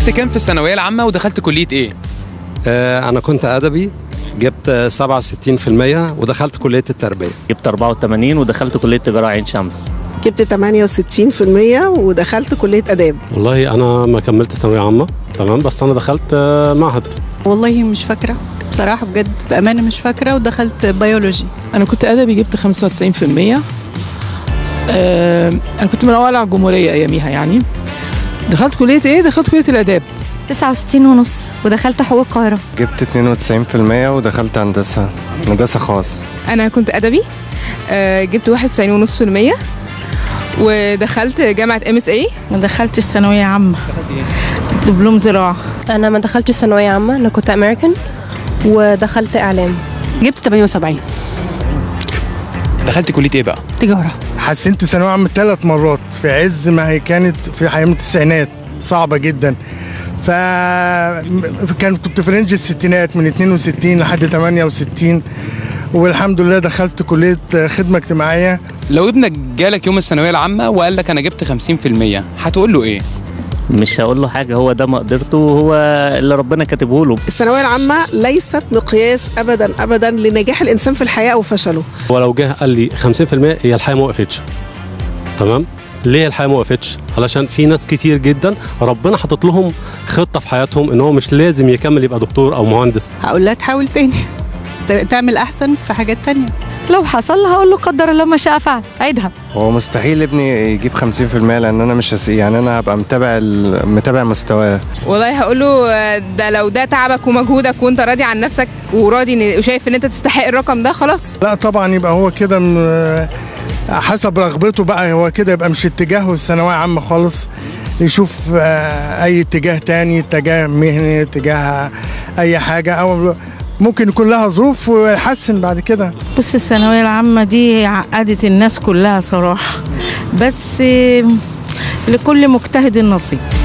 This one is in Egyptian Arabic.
جبت كام في الثانويه العامه ودخلت كليه ايه آه، أنا كنت أدبي جبت 67% ودخلت كلية التربية جبت 84 ودخلت كليه تجاره عين شمس جبت 68% ودخلت كلية آداب والله انا ما كملت ثانويه عامه تمام بس انا دخلت آه، معهد والله مش فاكرة بصراحة بجد بأمانة مش فاكرة ودخلت بيولوجي انا كنت ادبي جبت 95% آه، انا كنت من اوائل على الجمهوريه اياميها يعني دخلت كليه ايه دخلت كليه الاداب 69 ونص ودخلت حقوق القاهرة جبت 92% ودخلت هندسة هندسة خاص أنا كنت أدبي آه، جبت 91.5% ودخلت جامعة ام اس اي ما دخلتش ثانوية عامة دبلوم زراعة أنا ما دخلتش ثانوية عامة أنا كنت أمريكان ودخلت إعلام جبت 78 دخلت كليه ايه بقى تجارة حسنت ثانوية عامة ثلاث مرات في عز ما هي كانت في أيام التسعينات صعبة جدا ف كان كنت في رينج الستينات من 62 لحد 68 والحمد لله دخلت كلية خدمة اجتماعية لو ابنك جالك يوم الثانويه العامه وقال لك انا جبت 50% هتقول له ايه مش هقول له حاجه هو ده مقدرته وهو اللي ربنا كاتبه له الثانوية العامة ليست مقياس أبدا أبدا لنجاح الإنسان في الحياة أو فشله ولو جه قال لي 50% هي الحياه ما وقفتش تمام ليه الحياه ما وقفتش علشان في ناس كتير جدا ربنا حاطط لهم خطه في حياتهم ان هو مش لازم يكمل يبقى دكتور او مهندس هقول لها تحاول تاني ت- تعمل أحسن في حاجات تانية لو حصل هقول له قدر الله ما شاء فعل عيدها هو مستحيل ابني يجيب 50% لأن أنا مش هسي يعني أنا هبقى متابع ال- متابع مستواه والله هقول له آه، ده لو ده تعبك ومجهودك وانت راضي عن نفسك وراضي إن- وشايف ان انت تستحق الرقم ده خلاص لا طبعا يبقى هو كده م- حسب رغبته بقى هو كده يبقى مش اتجاهه الثانوية عامة خالص يشوف آه، أي اتجاه تاني اتجاه مهني اتجاه أي حاجة أو ممكن يكون لها ظروف ويحسن بعد كده بص الثانوية العامة دي عقدت الناس كلها صراحة بس لكل مجتهد نصيب